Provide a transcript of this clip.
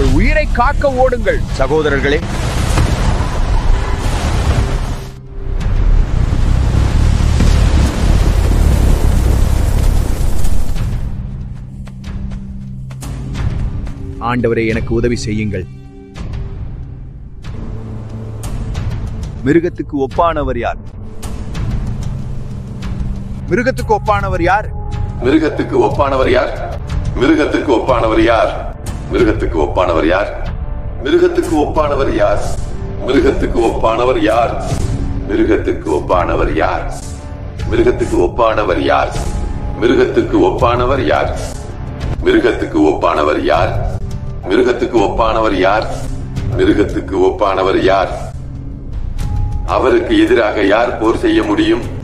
உங்கள் உயிரை காக்க ஓடுங்கள் சகோதரர்களே ஆண்டவரே எனக்கு உதவி செய்யுங்கள் மிருகத்துக்கு ஒப்பானவர் யார் மிருகத்துக்கு ஒப்பானவர் யார் மிருகத்துக்கு ஒப்பானவர் யார் மிருகத்துக்கு ஒப்பானவர் யார் மிருகத்துக்கு ஒப்பானவர் யார் மிருகத்துக்கு ஒப்பானவர் யார் மிருகத்துக்கு ஒப்பானவர் யார் மிருகத்துக்கு ஒப்பானவர் யார் மிருகத்துக்கு ஒப்பானவர் யார் மிருகத்துக்கு ஒப்பானவர் யார் மிருகத்துக்கு ஒப்பானவர் யார் மிருகத்துக்கு ஒப்பானவர் யார் மிருகத்துக்கு ஒப்பானவர் யார் அவருக்கு எதிராக யார் போர் செய்ய முடியும்